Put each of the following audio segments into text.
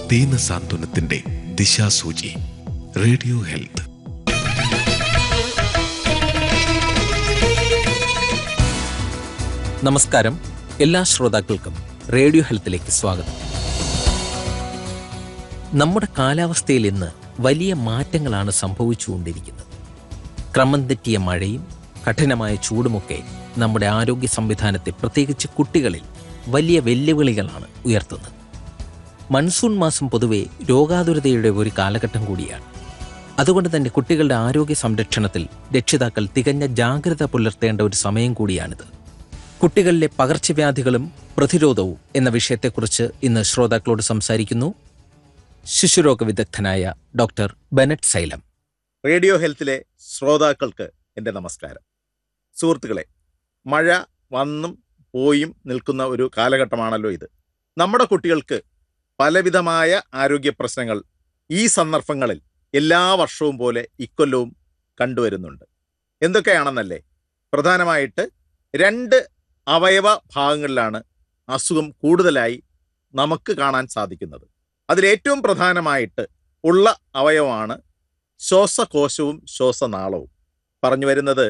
ദീന സാന്ത്വനത്തിന്റെ ദിശാസൂചി radio health നമസ്കാരം എല്ലാ ശ്രോതാക്കൾക്കും റേഡിയോ ഹെൽത്തിലേക്ക് സ്വാഗതം നമ്മുടെ കാലാവസ്ഥയിൽ ഇന്ന് വലിയ മാറ്റങ്ങളാണ് സംഭവിച്ചുകൊണ്ടിരിക്കുന്നത് ക്രമം തെറ്റിയ മഴയും കഠിനമായ ചൂടുമൊക്കെ നമ്മുടെ ആരോഗ്യ സംവിധാനത്തെ പ്രത്യേകിച്ച് കുട്ടികളിൽ വലിയ വെല്ലുവിളികളാണ് ഉയർത്തുന്നത് മൺസൂൺ മാസം പൊതുവെ രോഗാതുരതയുടെ ഒരു കാലഘട്ടം കൂടിയാണ് അതുകൊണ്ട് തന്നെ കുട്ടികളുടെ ആരോഗ്യ സംരക്ഷണത്തിൽ രക്ഷിതാക്കൾ തികഞ്ഞ ജാഗ്രത പുലർത്തേണ്ട ഒരു സമയം കൂടിയാണിത് കുട്ടികളിലെ പകർച്ചവ്യാധികളും പ്രതിരോധവും എന്ന വിഷയത്തെക്കുറിച്ച് ഇന്ന് ശ്രോതാക്കളോട് സംസാരിക്കുന്നു ശിശുരോഗ വിദഗ്ധനായ ഡോക്ടർ ബെനറ്റ് സൈലം റേഡിയോ ഹെൽത്തിലെ ശ്രോതാക്കൾക്ക് എൻ്റെ നമസ്കാരം സുഹൃത്തുക്കളെ മഴ വന്നും പോയും നിൽക്കുന്ന ഒരു കാലഘട്ടമാണല്ലോ ഇത് നമ്മുടെ കുട്ടികൾക്ക് പലവിധമായ ആരോഗ്യ പ്രശ്നങ്ങൾ ഈ സന്ദർഭങ്ങളിൽ എല്ലാ വർഷവും പോലെ ഇക്കൊല്ലവും കണ്ടുവരുന്നുണ്ട് എന്തൊക്കെയാണെന്നല്ലേ പ്രധാനമായിട്ട് രണ്ട് അവയവ ഭാഗങ്ങളിലാണ് അസുഖം കൂടുതലായി നമുക്ക് കാണാൻ സാധിക്കുന്നത് അതിലേറ്റവും പ്രധാനമായിട്ട് ഉള്ള അവയവമാണ് ശ്വാസകോശവും ശ്വാസനാളവും പറഞ്ഞു വരുന്നത്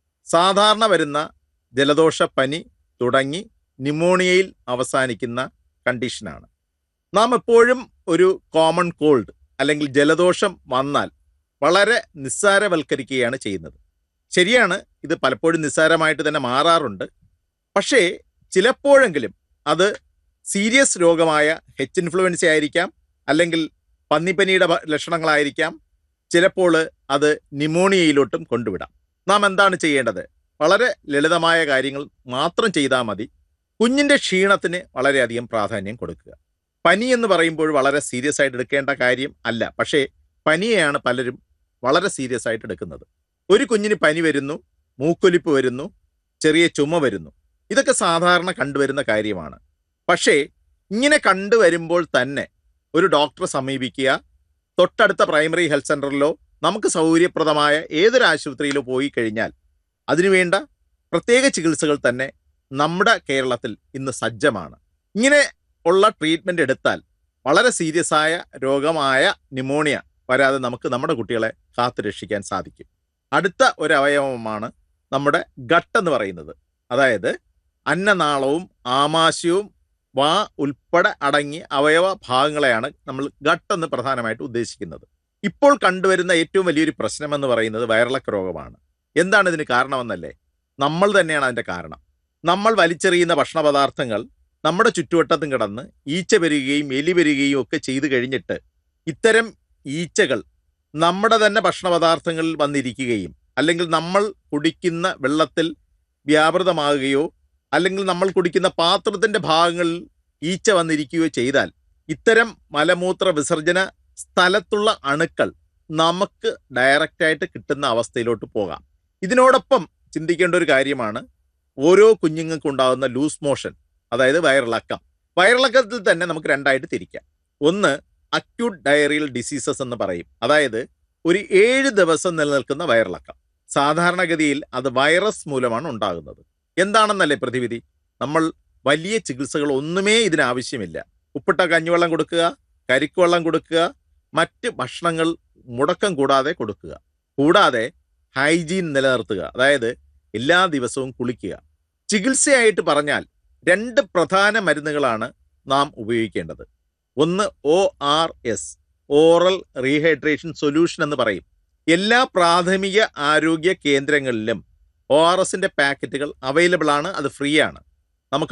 സാധാരണ വരുന്ന ജലദോഷ പനി തുടങ്ങി ന്യൂമോണിയയിൽ അവസാനിക്കുന്ന കണ്ടീഷനാണ് നാം എപ്പോഴും ഒരു കോമൺ കോൾഡ് അല്ലെങ്കിൽ ജലദോഷം വന്നാൽ വളരെ നിസ്സാരവൽക്കരിക്കുകയാണ് ചെയ്യുന്നത് ശരിയാണ് ഇത് പലപ്പോഴും നിസ്സാരമായിട്ട് തന്നെ മാറാറുണ്ട് പക്ഷേ ചിലപ്പോഴെങ്കിലും അത് സീരിയസ് രോഗമായ ഹെച്ച് ഇൻഫ്ലുവൻസ ആയിരിക്കാം അല്ലെങ്കിൽ പന്നിപ്പനിയുടെ ഭ- ലക്ഷണങ്ങളായിരിക്കാം ചിലപ്പോൾ അത് ന്യൂമോണിയയിലോട്ടും കൊണ്ടുവിടാം നാം എന്താണ് ചെയ്യേണ്ടത് വളരെ ലളിതമായ കാര്യങ്ങൾ മാത്രം ചെയ്താൽ മതി കുഞ്ഞിൻ്റെ ക്ഷീണത്തിന് വളരെയധികം പ്രാധാന്യം കൊടുക്കുക പനി എന്ന് പറയുമ്പോൾ വളരെ സീരിയസ് ആയിട്ട് എടുക്കേണ്ട കാര്യം അല്ല പക്ഷേ പനിയെയാണ് പലരും വളരെ സീരിയസ് ആയിട്ട് എടുക്കുന്നത് ഒരു കുഞ്ഞിന് പനി വരുന്നു മൂക്കൊലിപ്പ് വരുന്നു ചെറിയ ചുമ വരുന്നു ഇതൊക്കെ സാധാരണ കണ്ടുവരുന്ന കാര്യമാണ് പക്ഷേ ഇങ്ങനെ കണ്ടുവരുമ്പോൾ തന്നെ ഒരു ഡോക്ടറെ സമീപിക്കുക തൊട്ടടുത്ത പ്രൈമറി ഹെൽത്ത് സെൻ്ററിലോ നമുക്ക് സൗകര്യപ്രദമായ ഏതൊരു ആശുപത്രിയിലോ പോയി കഴിഞ്ഞാൽ അതിനുവേണ്ട പ്രത്യേക ചികിത്സകൾ തന്നെ നമ്മുടെ കേരളത്തിൽ ഇന്ന് സജ്ജമാണ് ഇങ്ങനെ ഉള്ള ട്രീറ്റ്മെൻ്റ് എടുത്താൽ വളരെ സീരിയസ് ആയ രോഗമായ ന്യൂമോണിയ വരാതെ നമുക്ക് നമ്മുടെ കുട്ടികളെ കാത്തു രക്ഷിക്കാൻ സാധിക്കും അടുത്ത ഒരു അവയവമാണ് നമ്മുടെ ഗട്ട് എന്ന് പറയുന്നത് അതായത് അന്നനാളവും ആമാശയവും വാ ഉൾപ്പെടെ അടങ്ങിയ അവയവ ഭാഗങ്ങളെയാണ് നമ്മൾ ഗട്ട് എന്ന് പ്രധാനമായിട്ട് ഉദ്ദേശിക്കുന്നത് ഇപ്പോൾ കണ്ടുവരുന്ന ഏറ്റവും വലിയൊരു പ്രശ്നം എന്ന് പറയുന്നത് വയറിളക്ക രോഗമാണ് എന്താണ് ഇതിന് കാരണമെന്നല്ലേ നമ്മൾ തന്നെയാണ് അതിൻ്റെ കാരണം നമ്മൾ വലിച്ചെറിയുന്ന ഭക്ഷണ പദാർത്ഥങ്ങൾ നമ്മുടെ ചുറ്റുവട്ടത്തും കിടന്ന് ഈച്ച വരികയും എലി വരികയും ഒക്കെ ചെയ്തു കഴിഞ്ഞിട്ട് ഇത്തരം ഈച്ചകൾ നമ്മുടെ തന്നെ ഭക്ഷണ പദാർത്ഥങ്ങളിൽ വന്നിരിക്കുകയും അല്ലെങ്കിൽ നമ്മൾ കുടിക്കുന്ന വെള്ളത്തിൽ വ്യാപൃതമാകുകയോ അല്ലെങ്കിൽ നമ്മൾ കുടിക്കുന്ന പാത്രത്തിന്റെ ഭാഗങ്ങളിൽ ഈച്ച വന്നിരിക്കുകയോ ചെയ്താൽ ഇത്തരം മലമൂത്ര വിസർജന സ്ഥലത്തുള്ള അണുക്കൾ നമുക്ക് ഡയറക്റ്റായിട്ട് കിട്ടുന്ന അവസ്ഥയിലോട്ട് പോകാം ഇതിനോടൊപ്പം ചിന്തിക്കേണ്ട ഒരു കാര്യമാണ് ഓരോ കുഞ്ഞുങ്ങൾക്കും ഉണ്ടാകുന്ന ലൂസ് മോഷൻ അതായത് വയറിളക്കം വയറിളക്കത്തിൽ തന്നെ നമുക്ക് രണ്ടായിട്ട് തിരിക്കാം ഒന്ന് അക്യൂട്ട് ഡയറിയൽ ഡിസീസസ് എന്ന് പറയും അതായത് ഒരു ഏഴ് ദിവസം നിലനിൽക്കുന്ന വയറിളക്കം സാധാരണഗതിയിൽ അത് വൈറസ് മൂലമാണ് ഉണ്ടാകുന്നത് എന്താണെന്നല്ലേ പ്രതിവിധി നമ്മൾ വലിയ ചികിത്സകൾ ഒന്നുമേ ഇതിനാവശ്യമില്ല ഉപ്പിട്ട കഞ്ഞിവെള്ളം കൊടുക്കുക കരിക്കുവെള്ളം കൊടുക്കുക മറ്റ് ഭക്ഷണങ്ങൾ മുടക്കം കൂടാതെ കൊടുക്കുക കൂടാതെ ഹൈജീൻ നിലനിർത്തുക അതായത് എല്ലാ ദിവസവും കുളിക്കുക ചികിത്സയായിട്ട് പറഞ്ഞാൽ രണ്ട് പ്രധാന മരുന്നുകളാണ് നാം ഉപയോഗിക്കേണ്ടത് ഒന്ന് O R S oral rehydration solution എന്ന് പറയും എല്ലാ പ്രാഥമിക ആരോഗ്യ കേന്ദ്രങ്ങളിലും ഒ ആർ എസിന്റെ പാക്കറ്റുകൾ അവൈലബിൾ ആണ് അത് ഫ്രീ ആണ്